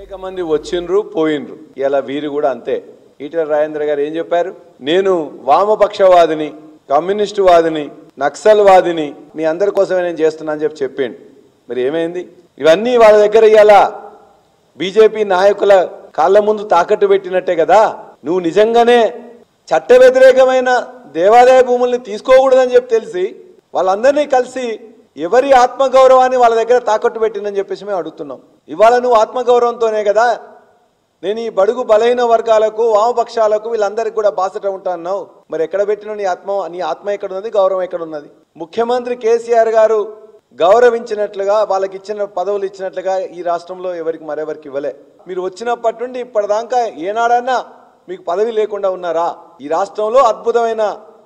అనేక మంది వచ్చిండ్రు పోయినరు ఇలా వీరు కూడా అంతే ఈటల రాజేంద్ర గారు ఏం చెప్పారు నేను వామపక్షవాదిని కమ్యూనిస్టు వాదిని నక్సల్ వాదిని మీ అందరి కోసమే నేను చేస్తున్నా అని చెప్పి చెప్పిండు మరి ఏమైంది ఇవన్నీ వాళ్ళ దగ్గర ఇవాళ బీజేపీ నాయకుల కాళ్ళ ముందు తాకట్టు పెట్టినట్టే కదా నువ్వు నిజంగానే చట్ట వ్యతిరేకమైన దేవాదాయ భూముల్ని తీసుకోకూడదని చెప్పి తెలిసి వాళ్ళందరినీ కలిసి ఎవరి ఆత్మగౌరవాన్ని వాళ్ళ దగ్గర తాకట్టు పెట్టిందని చెప్పేసి మేము అడుగుతున్నాం ఇవాళ నువ్వు ఆత్మగౌరవంతోనే కదా నేను ఈ బడుగు బలహీన వర్గాలకు వామపక్షాలకు వీళ్ళందరికీ కూడా బాసట ఉంటాన్నావు మరి ఎక్కడ పెట్టిన నీ ఆత్మ నీ ఆత్మ ఎక్కడ ఉన్నది గౌరవం ఎక్కడ ఉన్నది ముఖ్యమంత్రి కేసీఆర్ గారు గౌరవించినట్లుగా వాళ్ళకి ఇచ్చిన పదవులు ఇచ్చినట్లుగా ఈ రాష్ట్రంలో ఎవరికి మరెవరికి ఇవ్వలే మీరు వచ్చినప్పటి నుండి ఇప్పటిదాకా ఏనాడన్నా మీకు పదవి లేకుండా ఉన్నారా ఈ రాష్ట్రంలో అద్భుతమైన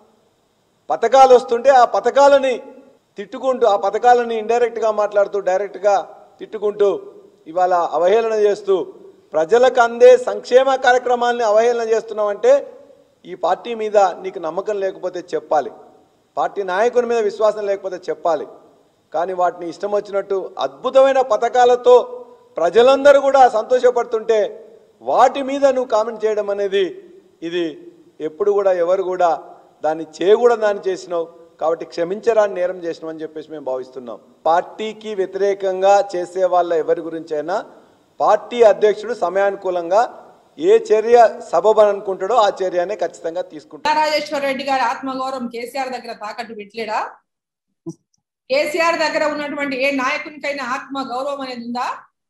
పథకాలు వస్తుంటే ఆ పథకాలని తిట్టుకుంటూ ఆ పథకాలని ఇండైరెక్ట్గా మాట్లాడుతూ డైరెక్ట్గా తిట్టుకుంటూ ఇవాళ అవహేళన చేస్తూ ప్రజలకు అందే సంక్షేమ కార్యక్రమాలని అవహేళన చేస్తున్నావంటే ఈ పార్టీ మీద నీకు నమ్మకం లేకపోతే చెప్పాలి పార్టీ నాయకుని మీద విశ్వాసం లేకపోతే చెప్పాలి కానీ వాటిని ఇష్టం వచ్చినట్టు అద్భుతమైన పథకాలతో ప్రజలందరూ కూడా సంతోషపడుతుంటే వాటి మీద నువ్వు కామెంట్ చేయడం అనేది ఇది ఎప్పుడు కూడా ఎవరు కూడా దాన్ని చేయకూడదు దాన్ని చేసినావు కాబట్టి క్షమించరాని నేరం చేసినావు అని చెప్పేసి మేము భావిస్తున్నాం పార్టీకి వ్యతిరేకంగా చేసే వాళ్ళ ఎవరి గురించి అయినా పార్టీ అధ్యక్షుడు సమయానుకూలంగా ఏ చర్య సబబని అనుకుంటాడో ఆ చర్యనే ఖచ్చితంగా తీసుకుంటాడు రాజేశ్వర రెడ్డి గారి ఆత్మగౌరవం కేసీఆర్ దగ్గర తాకట్టు పెట్టలేడా కేసీఆర్ దగ్గర ఉన్నటువంటి ఏ నాయకునికైనా ఆత్మ గౌరవం అనేది ఉందా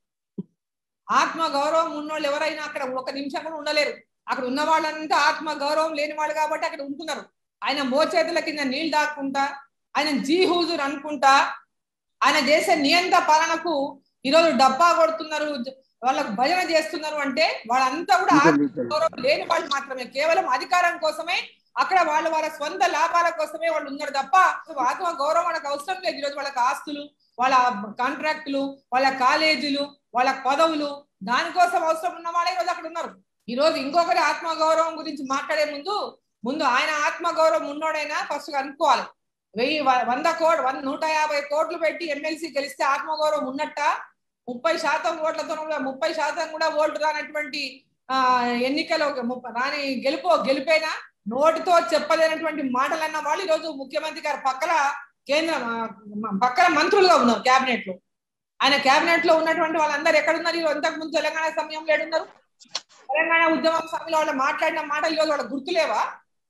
ఆత్మ గౌరవం ఉన్నోళ్ళు ఎవరైనా అక్కడ ఒక నిమిషం కూడా ఉండలేరు అక్కడ ఉన్న వాళ్ళంతా ఆత్మ గౌరవం లేని వాళ్ళు కాబట్టి అక్కడ ఉంటున్నారు ఆయన మోచేతుల కింద నీళ్లు దాక్కుంటా ఆయన జీ హూజూర్ అనుకుంటా ఆయన చేసే నియంత్ర పాలనకు ఈరోజు డబ్బా కొడుతున్నారు వాళ్ళకు భజన చేస్తున్నారు అంటే వాళ్ళంతా కూడా ఆత్మ గౌరవం లేని వాళ్ళు మాత్రమే కేవలం అధికారం కోసమే అక్కడ వాళ్ళు వాళ్ళ స్వంత లాభాల కోసమే వాళ్ళు ఉన్నారు తప్ప ఆత్మ గౌరవం వాళ్ళకి అవసరం లేదు ఈరోజు వాళ్ళకి ఆస్తులు వాళ్ళ కాంట్రాక్టులు వాళ్ళ కాలేజీలు వాళ్ళ పదవులు దానికోసం అవసరం ఉన్న వాళ్ళే ఈరోజు అక్కడ ఉన్నారు ఈ రోజు ఇంకొకరి ఆత్మ గౌరవం గురించి మాట్లాడే ముందు ముందు ఆయన ఆత్మ గౌరవం ఉన్నోడైనా ఫస్ట్ అనుకోవాలి వెయ్యి వ- వంద కోట్ వంద నూట యాభై కోట్లు పెట్టి ఎమ్మెల్సీ గెలిస్తే ఆత్మగౌరవం ఉన్నట్ట ముప్పై శాతం ఓట్లతో కూడా ముప్పై శాతం కూడా ఓట్లు రానటువంటి ఆ ఎన్నికలు ఒక ముప్ప- రాని గెలుపో గెలిపేనా నోటితో చెప్పలేనటువంటి మాటలన్న వాళ్ళు ఈరోజు ముఖ్యమంత్రి గారు పక్కన కేంద్ర ఆ, మ- పక్కన మంత్రులుగా ఉన్నారు కేబినెట్ లో ఆయన కేబినెట్ లో ఉన్నటువంటి వాళ్ళందరూ ఎక్కడున్నారు ఈరోజు ఇంతకు ముందు తెలంగాణ సమయంలో ఏడున్నారు తెలంగాణ ఉద్యమం సమయంలో వాళ్ళు మాట్లాడిన మాటలు ఈరోజు వాళ్ళకి గుర్తులేవా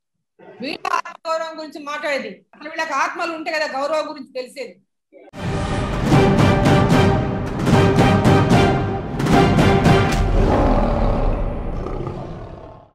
వీళ్ళ ఆత్మగౌరవం గురించి మాట్లాడేది అసలు వీళ్ళకి ఆత్మలు ఉంటే కదా గౌరవం గురించి తెలిసేది